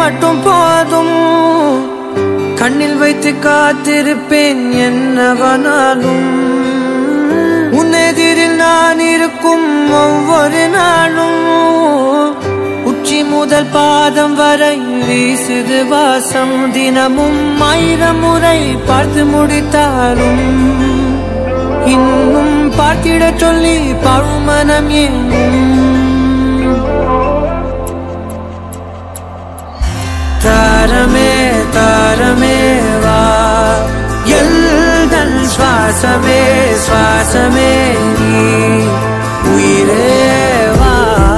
மட்டும் போதும் கண்ணில் வைத்து காத்திருப்பேன் என்னவனாலும் உன்னெதிரில் நான் இருக்கும் ஒவ்வொரு நாளும் உச்சி முதல் பாதம் வரை வீசுது வாசம் தினமும் ஆயிரம் முறை பார்த்து முடித்தாலும் இன்னும் பார்த்திடச் சொல்லி பழுமனம் ஏங்கும் தாரமே தாரமே வா எல்தல் சுவாசமே சுவாசமே நீ உயிரே வா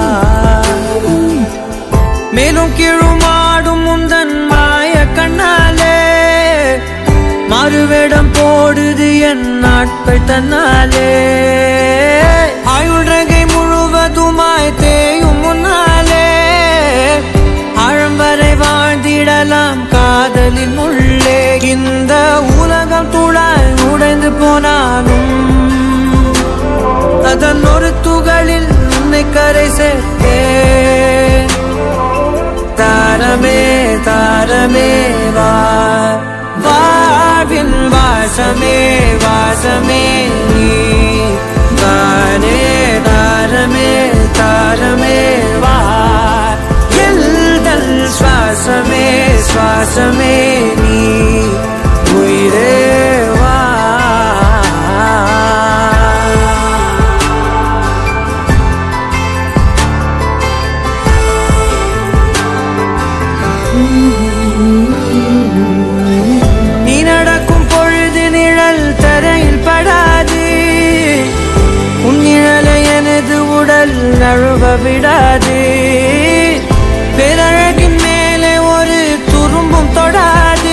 மேலும் கீழுமாடும் முந்தன் மாய கண்ணாலே மாறுவேடம் போடுது என் நாட்கள் தன்னாலே ஆயுள் ரகை முழுவதுமாய் தேயும் முன்னாலே ஆழம் வரை வாழ்ந்திடலாம் காதலின் உள்ளே இந்த உலகம் துளாய் உடைந்து போனாலும் அதன் ஒரு துகளில் உன்னை கரை சேர்த்தேன் தாரமே தாரமே வா வாழ்வின் வாசமே வாசமே நீ தானே தாரமே தாரமே வா எல்தல் சுவாசமே சுவாசமே நீ உயிரே வா நீ நடக்கும் பொழுது நிழல் தரையில் படாது உன் நிழலை எனது உடல் நழுவ விடாது பேரழகின் மேலே ஒரு துரும்பும் தொடாது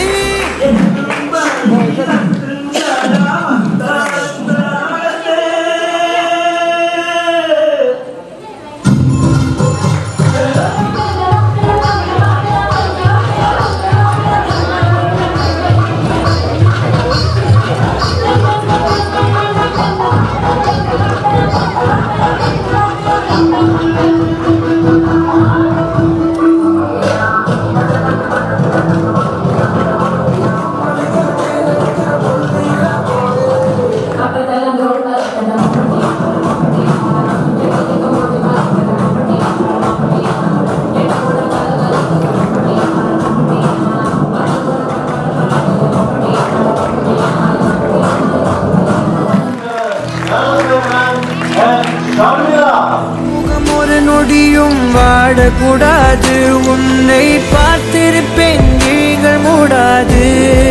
முகம் ஒரு நொடியும் வாடக்கூடாது உன்னை பார்த்திருப்பேன் விழிகள் மூடாது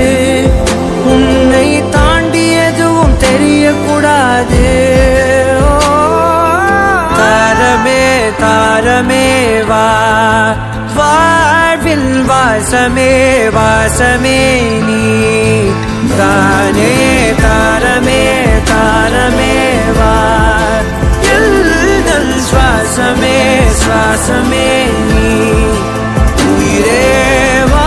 உன்னை தாண்டி எதுவும் தெரியக்கூடாது ஓ, தாரமே தாரமே வா வாழ்வில் வாசமே வாசமே நீ தானே தாரமே தாரமே வா எல்தல் சுவாசமே சுவாசமே நீ உயிரே வா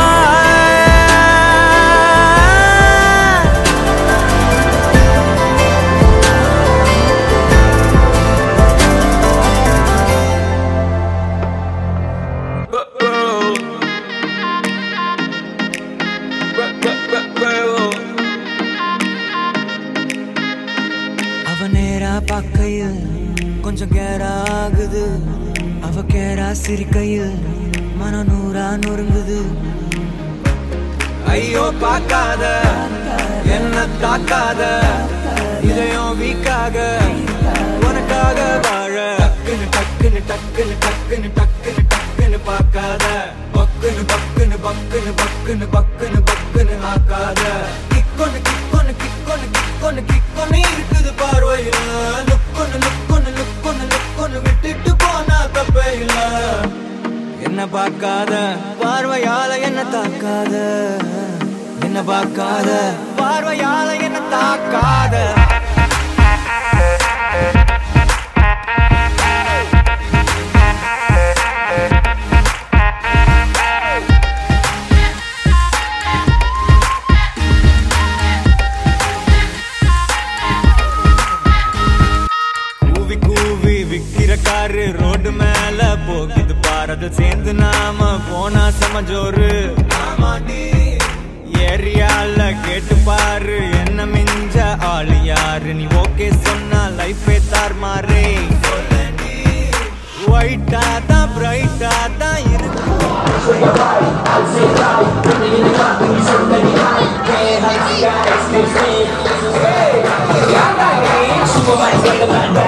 அவ நேரா பார்க்கையில் கொஞ்சம் கேரா ஆகுது அவ கேரா சிரிக்கையில் மன நூறா நொறுங்குது ஐயோ பார்க்காத என்ன தாக்காத இதயம் வீக்காக உனக்காக வாழ டக்குன்னு டக்குன்னு டக்குன்னு டக்குன்னு டக்குன்னு டக்குன்னு பார்க்காத பக்குன்னு பக்குன்னு பக்குன்னு பக்குன்னு பக்குன்னு பக்குன்னு ஆக்காத கிக்கொன்னு கிக்கொன்னு கிக்கொன்னு கிக்கொன்னு கிக்கொன்னு இருக்குது பார்வையில லுக்கொன்னு லுக்கொன்னு லுக்கொன்னு லுக்கொன்னு விட்டுட்டு போனா தப்பே இல்ல என்ன பார்க்காத பார்வையால என்ன தாக்காத என்ன பார்க்காத பார்வையால என்ன தாக்காத கூவி கூவி விக்கிற காரு ரோடு மேல போகுது பாரத சேர்ந்து நாம போ போனா சமஜோரு ஏரியால கேட்டு பாரு என்ன மிஞ்ச ஆளு யாரு நீ ஓகே சொன்னா லைஃபே தார் மாறே ஒயிட்டா தான் பிரைட்டா தான் இருக்கு Supervisor, the man,